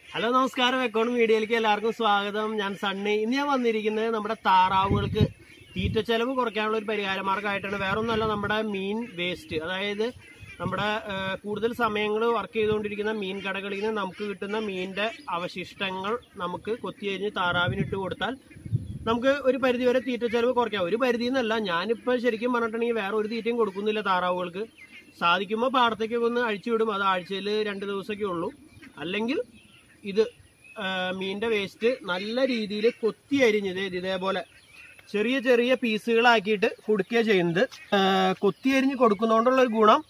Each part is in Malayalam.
ഹലോ നമസ്കാരം അക്കൗണ്ട് മീഡിയയിലേക്ക് എല്ലാവർക്കും സ്വാഗതം ഞാൻ സണ്ണി ഇന്ന് ഞാൻ വന്നിരിക്കുന്നത് നമ്മുടെ താറാവുകൾക്ക് തീറ്റ ചെലവ് കുറയ്ക്കാനുള്ള ഒരു പരിഹാര മാർഗ്ഗമായിട്ടാണ് വേറൊന്നുമല്ല നമ്മുടെ മീൻ വേസ്റ്റ് അതായത് നമ്മുടെ ആ, കൂടുതൽ സമയങ്ങൾ വർക്ക് ചെയ്തുകൊണ്ടിരിക്കുന്ന മീൻ കടകളിൽ നിന്ന് നമുക്ക് കിട്ടുന്ന മീനിന്റെ അവശിഷ്ടങ്ങൾ നമുക്ക് കൊത്തിയരിഞ്ഞ് താറാവിനിട്ട് കൊടുത്താൽ നമുക്ക് ഒരു പരിധി വരെ തീറ്റ ചെലവ് കുറയ്ക്കാം ഒരു പരിധി എന്നല്ല ഞാനിപ്പോൾ ശരിക്കും പറഞ്ഞിട്ടുണ്ടെങ്കിൽ വേറെ ഒരു തീറ്റയും കൊടുക്കുന്നില്ല താറാവുകൾക്ക് സാധിക്കുമ്പോൾ പാടത്തേക്കൊക്കെ ഒന്ന് അഴിച്ചു വിടും അത് ആഴ്ചയിൽ രണ്ട് ദിവസമൊക്കെ ഉള്ളൂ അല്ലെങ്കിൽ ഇത് ആ, മീനിന്റെ വേസ്റ്റ് നല്ല രീതിയിൽ കൊത്തി അരിഞ്ഞത് ഇതേപോലെ ചെറിയ ചെറിയ പീസുകളാക്കിയിട്ട് കൊടുക്കുക ചെയ്യുന്നത് ആ, കൊത്തി അരിഞ്ഞ് കൊടുക്കുന്നതുകൊണ്ടുള്ള ഒരു ഗുണം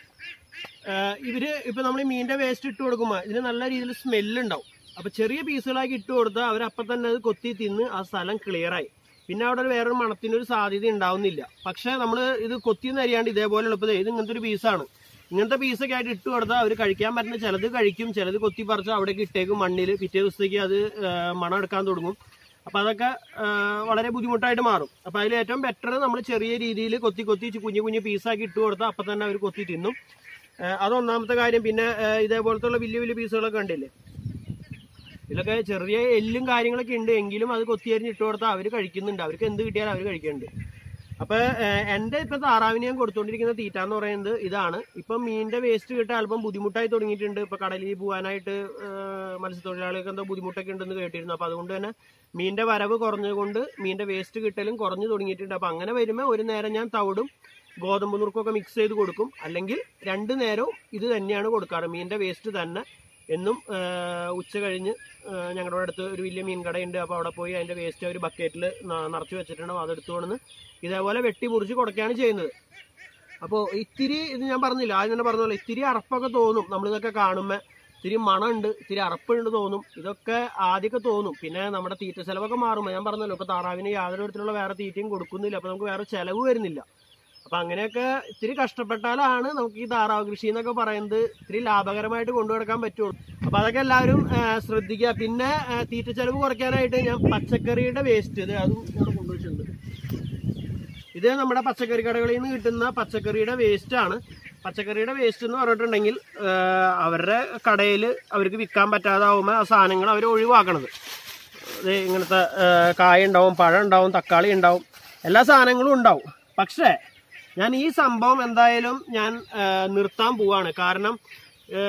ആ, ഇവര് ഇപ്പൊ നമ്മൾ ഈ മീനിന്റെ വേസ്റ്റ് ഇട്ട് കൊടുക്കുമ്പോൾ ഇതിന് നല്ല രീതിയിൽ സ്മെല്ല് ഉണ്ടാവും അപ്പൊ ചെറിയ പീസുകളാക്കി ഇട്ട് കൊടുത്താൽ അവരപ്പം തന്നെ അത് കൊത്തി തിന്ന് ആ സ്ഥലം ക്ലിയർ ആയി പിന്നെ അവിടെ ഒരു വേറൊരു മണത്തിനൊരു സാധ്യത ഉണ്ടാവുന്നില്ല പക്ഷെ നമ്മൾ ഇത് കൊത്തിന്ന് അറിയാണ്ട് ഇതേപോലെ എളുപ്പത് ഇത് ഇങ്ങനത്തെ ഒരു പീസാണ് ഇങ്ങനത്തെ പീസൊക്കെ ആയിട്ട് ഇട്ട് കൊടുത്താൽ അവർ കഴിക്കാൻ പറ്റുന്ന ചിലത് കഴിക്കും ചിലത് കൊത്തി പറിച്ച് അവിടേക്ക് ഇട്ടേക്കും മണ്ണിൽ പിറ്റേ ദിവസത്തേക്ക് അത് ആ, മണം എടുക്കാൻ തുടങ്ങും അപ്പൊ അതൊക്കെ ആ, വളരെ ബുദ്ധിമുട്ടായിട്ട് മാറും അപ്പൊ അതിൽ ഏറ്റവും ബെറ്റർ നമ്മൾ ചെറിയ രീതിയിൽ കൊത്തി കൊത്തി കുഞ്ഞു കുഞ്ഞു പീസാക്കി ഇട്ട് കൊടുത്താൽ അപ്പൊ തന്നെ അവർ കൊത്തി തിന്നും ആ, അതൊന്നാമത്തെ കാര്യം പിന്നെ ആ, ഇതേപോലത്തെ ഉള്ള വലിയ വലിയ പീസുകളൊക്കെ കണ്ടില്ലേ ഇതിലൊക്കെ ചെറിയ എല്ലും കാര്യങ്ങളൊക്കെ ഉണ്ട് എങ്കിലും അത് കൊത്തിയരിഞ്ഞ് ഇട്ട് കൊടുത്താൽ അവർ കഴിക്കുന്നുണ്ട് അവർക്ക് എന്ത് കിട്ടിയാലും അവർ കഴിക്കുന്നുണ്ട് അപ്പൊ ഏഹ്, എന്റെ ഇപ്പൊ താറാവിന് ഞാൻ കൊടുത്തോണ്ടിരിക്കുന്ന തീറ്റ എന്ന് പറയുന്നത് ഇതാണ് ഇപ്പൊ മീനിന്റെ വേസ്റ്റ് കിട്ടാൻ അല്പം ബുദ്ധിമുട്ടായി തുടങ്ങിയിട്ടുണ്ട് ഇപ്പൊ കടലിൽ പോകാനായിട്ട് ഏഹ്, മത്സ്യത്തൊഴിലാളികൾക്ക് എന്തോ ബുദ്ധിമുട്ടൊക്കെ ഉണ്ടെന്ന് കേട്ടിരുന്നു അപ്പൊ അതുകൊണ്ട് തന്നെ മീനിന്റെ വരവ് കുറഞ്ഞുകൊണ്ട് മീനിന്റെ വേസ്റ്റ് കിട്ടലും കുറഞ്ഞു തുടങ്ങിയിട്ടുണ്ട് അപ്പൊ അങ്ങനെ വരുമ്പോൾ ഒരു നേരം ഞാൻ തവിടും ഗോതമ്പ് നുറുക്കൊക്കെ മിക്സ് ചെയ്ത് കൊടുക്കും അല്ലെങ്കിൽ രണ്ടു നേരവും ഇത് തന്നെയാണ് കൊടുക്കാറ് മീനിന്റെ വേസ്റ്റ് തന്നെ എന്നും ഏഹ്, ഉച്ച കഴിഞ്ഞ് ഏഹ്, ഞങ്ങളുടെ അടുത്ത് ഒരു വലിയ മീൻ കടയുണ്ട് അപ്പോൾ അവിടെ പോയി അതിന്റെ വേസ്റ്റ് ഒരു ബക്കറ്റിൽ നിറച്ച് വെച്ചിട്ടുണ്ടാവും അതെടുത്തു കൊണ്ടുവന്ന് ഇതേപോലെ വെട്ടി മുറിച്ച് കൊടുക്കുകയാണ് ചെയ്യുന്നത് അപ്പോൾ ഇത്തിരി ഇത് ഞാൻ പറഞ്ഞില്ല ആദ്യം തന്നെ പറഞ്ഞ പോലെ ഇത്തിരി അറപ്പൊക്കെ തോന്നും നമ്മളിതൊക്കെ കാണുമ്പോൾ ഇത്തിരി മണമുണ്ട് ഇത്തിരി അറപ്പുണ്ട് തോന്നും ഇതൊക്കെ ആദ്യമൊക്കെ തോന്നും പിന്നെ നമ്മുടെ തീറ്റ ചെലവൊക്കെ മാറുമ്പോൾ ഞാൻ പറഞ്ഞല്ലോ ഇപ്പോൾ താറാവിന് യാതൊരു വിധത്തിലുള്ള വേറെ തീറ്റയും കൊടുക്കുന്നില്ല അപ്പോൾ നമുക്ക് വേറെ ചെലവ് വരുന്നില്ല അപ്പൊ അങ്ങനെയൊക്കെ ഇത്തിരി കഷ്ടപ്പെട്ടാലാണ് നമുക്ക് ഈ താറാവ് കൃഷി എന്നൊക്കെ പറയുന്നത് ഇത്തിരി ലാഭകരമായിട്ട് കൊണ്ടുനടക്കാൻ പറ്റുള്ളൂ അപ്പൊ അതൊക്കെ എല്ലാവരും ആ, ശ്രദ്ധിക്കുക പിന്നെ ആ, തീറ്റ ചെലവ് കുറയ്ക്കാനായിട്ട് ഞാൻ പച്ചക്കറിയുടെ വേസ്റ്റ് ഇത് അതും ഇവിടെ കൊണ്ടുവച്ചിട്ടുണ്ട് ഇത് നമ്മുടെ പച്ചക്കറി കടകളിൽ നിന്ന് കിട്ടുന്ന പച്ചക്കറിയുടെ വേസ്റ്റ് ആണ് പച്ചക്കറിയുടെ വേസ്റ്റ് എന്ന് പറഞ്ഞിട്ടുണ്ടെങ്കിൽ ആ, അവരുടെ കടയിൽ അവർക്ക് വിൽക്കാൻ പറ്റാതാവുമ്പോൾ ആ സാധനങ്ങൾ അവർ ഒഴിവാക്കണത് ഇത് ഇങ്ങനത്തെ ആ, കായ ഉണ്ടാവും പഴം ഉണ്ടാവും തക്കാളി ഉണ്ടാവും എല്ലാ സാധനങ്ങളും ഉണ്ടാവും പക്ഷേ ഞാൻ ഈ സംഭവം എന്തായാലും ഞാൻ ആ, നിർത്താൻ പോവാണ് കാരണം ആ,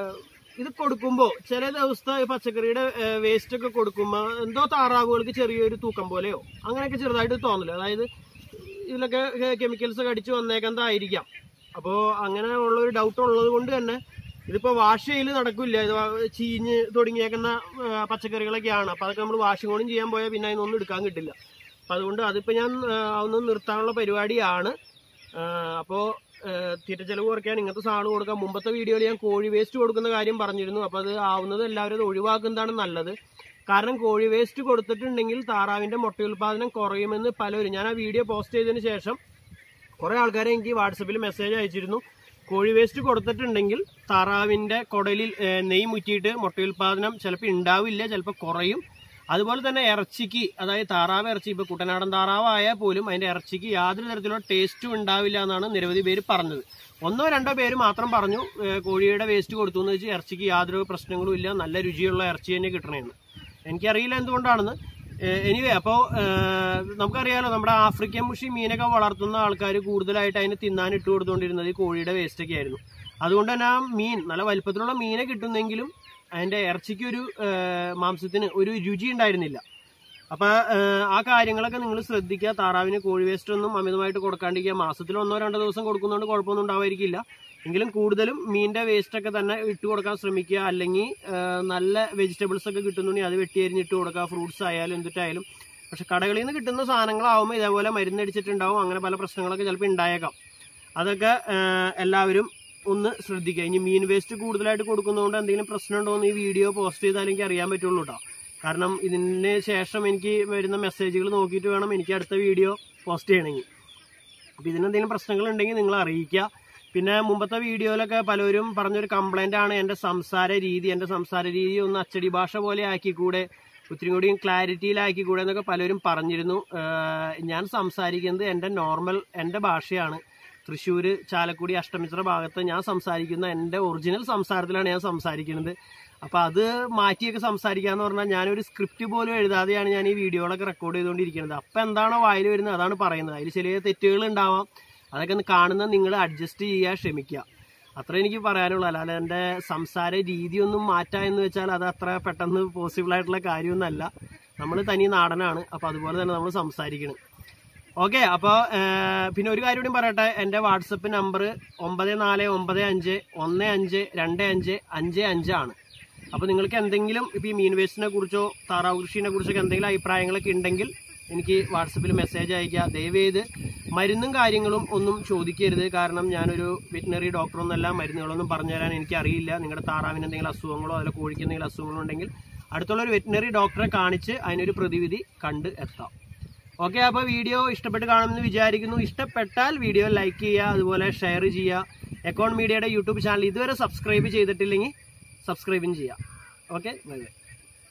ഇത് കൊടുക്കുമ്പോൾ ചില ദിവസത്തെ ഈ പച്ചക്കറിയുടെ വേസ്റ്റ് ഒക്കെ കൊടുക്കുമ്പോൾ എന്തോ താറാവുകൾക്ക് ചെറിയൊരു തൂക്കം പോലെയോ അങ്ങനെയൊക്കെ ചെറുതായിട്ട് തോന്നില്ല അതായത് ഇതിലൊക്കെ കെമിക്കൽസ് ഒക്കെ അടിച്ച് വന്നേക്കുന്നതായിരിക്കാം അപ്പോൾ അങ്ങനെ ഉള്ള ഒരു ഡൗട്ട് ഉള്ളത് കൊണ്ട് തന്നെ ഇതിപ്പോ വാഷ് ചെയ്യൽ നടക്കില്ല ഇത് വാ- ചീഞ്ഞ് തുടങ്ങിയേക്കുന്ന ആ, പച്ചക്കറികളൊക്കെയാണ് അപ്പൊ അതൊക്കെ നമ്മൾ വാഷിംഗ് കൂടി ചെയ്യാൻ പോയാൽ പിന്നെ അതിനൊന്നും എടുക്കാൻ കിട്ടില്ല അപ്പൊ അതുകൊണ്ട് അതിപ്പോ ഞാൻ ആ, ഒന്ന് നിർത്താനുള്ള പരിപാടിയാണ് ആ, അപ്പോ ആ, തീറ്റ ചെലവ് കുറയ്ക്കാൻ ഇങ്ങനത്തെ സാധനം കൊടുക്കാം മുമ്പത്തെ വീഡിയോയിൽ ഞാൻ കോഴി വേസ്റ്റ് കൊടുക്കുന്ന കാര്യം പറഞ്ഞിരുന്നു അപ്പൊ അത് ആവുന്നത് എല്ലാവരും അത് ഒഴിവാക്കുന്നതാണ് നല്ലത് കാരണം കോഴി വേസ്റ്റ് കൊടുത്തിട്ടുണ്ടെങ്കിൽ താറാവിന്റെ മുട്ടയുൽപാദനം കുറയുമെന്ന് പലരും ഞാൻ ആ വീഡിയോ പോസ്റ്റ് ചെയ്തതിന് ശേഷം കുറെ ആൾക്കാരെ എനിക്ക് വാട്സപ്പിൽ മെസ്സേജ് അയച്ചിരുന്നു കോഴി വേസ്റ്റ് കൊടുത്തിട്ടുണ്ടെങ്കിൽ താറാവിന്റെ കുടലിൽ ഏഹ്, നെയ് മുറ്റിയിട്ട് മുട്ടയുൽപാദനം ചിലപ്പോൾ ഉണ്ടാവില്ല ചിലപ്പോൾ കുറയും അതുപോലെ തന്നെ ഇറച്ചിക്ക് അതായത് താറാവ് ഇറച്ചി ഇപ്പൊ കുട്ടനാടൻ താറാവായാൽ പോലും അതിന്റെ ഇറച്ചിക്ക് യാതൊരു തരത്തിലുള്ള ടേസ്റ്റും ഉണ്ടാവില്ല എന്നാണ് നിരവധി പേര് പറഞ്ഞത് ഒന്നോ രണ്ടോ പേര് മാത്രം പറഞ്ഞു ഏഹ്, കോഴിയുടെ വേസ്റ്റ് കൊടുത്തു എന്ന് വെച്ച് ഇറച്ചിക്ക് യാതൊരു പ്രശ്നങ്ങളും ഇല്ല നല്ല രുചിയുള്ള ഇറച്ചി തന്നെ കിട്ടണമെന്ന് എനിക്കറിയില്ല എന്തുകൊണ്ടാണെന്ന് എനിവേ അപ്പോൾ നമുക്കറിയാലോ നമ്മുടെ ആഫ്രിക്കൻ മുഷി മീനൊക്കെ വളർത്തുന്ന ആൾക്കാർ കൂടുതലായിട്ട് അതിന് തിന്നാൻ ഇട്ട് കൊടുത്തുകൊണ്ടിരുന്നത് ഈ കോഴിയുടെ വേസ്റ്റ് ഒക്കെ ആയിരുന്നു അതുകൊണ്ട് തന്നെ ആ മീൻ നല്ല വലിപ്പത്തിലുള്ള മീനെ കിട്ടുന്നെങ്കിലും അതിന്റെ ഇറച്ചിക്ക് ഒരു ഏഹ്, മാംസത്തിന് ഒരു രുചി ഉണ്ടായിരുന്നില്ല അപ്പൊ ഏഹ്, ആ കാര്യങ്ങളൊക്കെ നിങ്ങൾ ശ്രദ്ധിക്കുക താറാവിന് കോഴി വേസ്റ്റ് ഒന്നും അമിതമായിട്ട് കൊടുക്കാണ്ടിരിക്കുക മാസത്തിൽ ഒന്നോ രണ്ടോ ദിവസം കൊടുക്കുന്നതുകൊണ്ട് കുഴപ്പമൊന്നും ഉണ്ടാവായിരിക്കില്ല എങ്കിലും കൂടുതലും മീനിന്റെ വേസ്റ്റ് ഒക്കെ തന്നെ ഇട്ട് കൊടുക്കാൻ ശ്രമിക്കുക അല്ലെങ്കിൽ ഏഹ്, നല്ല വെജിറ്റബിൾസ് ഒക്കെ കിട്ടുന്നുണ്ടെങ്കിൽ അത് വെട്ടിയരിഞ്ഞിട്ട് കൊടുക്കുക ഫ്രൂട്ട്സ് ആയാലും എന്തിട്ടായാലും പക്ഷെ കടകളിൽ നിന്ന് കിട്ടുന്ന സാധനങ്ങളാവുമ്പോൾ ഇതേപോലെ മരുന്നടിച്ചിട്ടുണ്ടാവും അങ്ങനെ പല പ്രശ്നങ്ങളൊക്കെ ചിലപ്പോൾ ഉണ്ടായേക്കാം അതൊക്കെ ഏഹ്, എല്ലാവരും ഒന്ന് ശ്രദ്ധിക്കുക ഇനി മീൻ വേസ്റ്റ് കൂടുതലായിട്ട് കൊടുക്കുന്നതുകൊണ്ട് എന്തെങ്കിലും പ്രശ്നമുണ്ടോ എന്ന് ഈ വീഡിയോ പോസ്റ്റ് ചെയ്താൽ എനിക്ക് അറിയാൻ പറ്റുള്ളൂ കേട്ടോ കാരണം ഇതിന് ശേഷം എനിക്ക് വരുന്ന മെസ്സേജുകൾ നോക്കിയിട്ട് വേണം എനിക്ക് അടുത്ത വീഡിയോ പോസ്റ്റ് ചെയ്യണമെങ്കിൽ അപ്പോൾ ഇതിനെന്തെങ്കിലും പ്രശ്നങ്ങൾ ഉണ്ടെങ്കിൽ നിങ്ങൾ അറിയിക്കുക പിന്നെ മുമ്പത്തെ വീഡിയോയിലൊക്കെ പലരും പറഞ്ഞൊരു കംപ്ലൈന്റ് ആണ് എൻ്റെ സംസാര രീതി എൻ്റെ സംസാര രീതി ഒന്ന് അച്ചടി ഭാഷ പോലെ ആക്കിക്കൂടെ ഒത്തിരി കൂടിയും ക്ലാരിറ്റിയിലാക്കിക്കൂടെ എന്നൊക്കെ പലരും പറഞ്ഞിരുന്നു ഏഹ് ഞാൻ സംസാരിക്കുന്നത് എൻ്റെ നോർമൽ എൻ്റെ ഭാഷയാണ് തൃശ്ശൂർ ചാലക്കുടി അഷ്ടമിത്ര ഭാഗത്ത് ഞാൻ സംസാരിക്കുന്ന എൻ്റെ ഒറിജിനൽ സംസാരത്തിലാണ് ഞാൻ സംസാരിക്കുന്നത് അപ്പോൾ അത് മാറ്റിയൊക്കെ സംസാരിക്കാന്ന് പറഞ്ഞാൽ ഞാനൊരു സ്ക്രിപ്റ്റ് പോലും എഴുതാതെയാണ് ഞാൻ ഈ വീഡിയോകളൊക്കെ റെക്കോർഡ് ചെയ്തുകൊണ്ടിരിക്കുന്നത് അപ്പം എന്താണോ വായിൽ വരുന്നത് അതാണ് പറയുന്നത് അതിൽ ചെറിയ തെറ്റുകൾ ഉണ്ടാവാം അതൊക്കെ ഒന്ന് കാണുന്ന നിങ്ങൾ അഡ്ജസ്റ്റ് ചെയ്യുക ക്ഷമിക്കുക അത്ര എനിക്ക് പറയാനുള്ളൂ അല്ലാതെ എൻ്റെ സംസാര രീതിയൊന്നും മാറ്റുക എന്ന് വെച്ചാൽ അത് അത്ര പെട്ടെന്ന് പോസിബിൾ ആയിട്ടുള്ള കാര്യമൊന്നുമല്ല നമ്മൾ തനി നാടനാണ് അപ്പോൾ അതുപോലെ തന്നെ നമ്മൾ സംസാരിക്കണം ഓക്കെ അപ്പോൾ പിന്നെ ഒരു കാര്യം കൂടി പറയട്ടെ എൻ്റെ വാട്സപ്പ് നമ്പർ ഒമ്പത് നാല് ഒമ്പത് അഞ്ച് ഒന്ന് അഞ്ച് രണ്ട് അഞ്ച് അഞ്ച് അഞ്ചാണ് അപ്പോൾ നിങ്ങൾക്ക് എന്തെങ്കിലും ഇപ്പോൾ ഈ മീൻ വേസ്റ്റിനെ കുറിച്ചോ താറാവ് കൃഷിനെ കുറിച്ചൊക്കെ എന്തെങ്കിലും അഭിപ്രായങ്ങളൊക്കെ ഉണ്ടെങ്കിൽ എനിക്ക് വാട്സപ്പിൽ മെസ്സേജ് അയക്കുക ദയവേത് മരുന്നും കാര്യങ്ങളും ഒന്നും ചോദിക്കരുത് കാരണം ഞാനൊരു വെറ്റിനറി ഡോക്ടറൊന്നല്ല മരുന്നുകളൊന്നും പറഞ്ഞു തരാൻ എനിക്ക് അറിയില്ല നിങ്ങളുടെ താറാവിന് എന്തെങ്കിലും അസുഖങ്ങളോ അതിൽ കോഴിക്ക് എന്തെങ്കിലും അസുഖങ്ങളോ ഉണ്ടെങ്കിൽ അടുത്തുള്ള ഒരു വെറ്റിനറി ഡോക്ടറെ കാണിച്ച് അതിനൊരു പ്രതിവിധി കണ്ട് എത്താം ഓക്കെ അപ്പോൾ വീഡിയോ ഇഷ്ടപ്പെട്ട് കാണുമെന്ന് വിചാരിക്കുന്നു ഇഷ്ടപ്പെട്ടാൽ വീഡിയോ ലൈക്ക് ചെയ്യുക അതുപോലെ ഷെയർ ചെയ്യുക എക്കോൺ മീഡിയയുടെ യൂട്യൂബ് ചാനൽ ഇതുവരെ സബ്സ്ക്രൈബ് ചെയ്തിട്ടില്ലെങ്കിൽ സബ്സ്ക്രൈബും ചെയ്യുക ഓക്കെ ബൈ ബൈ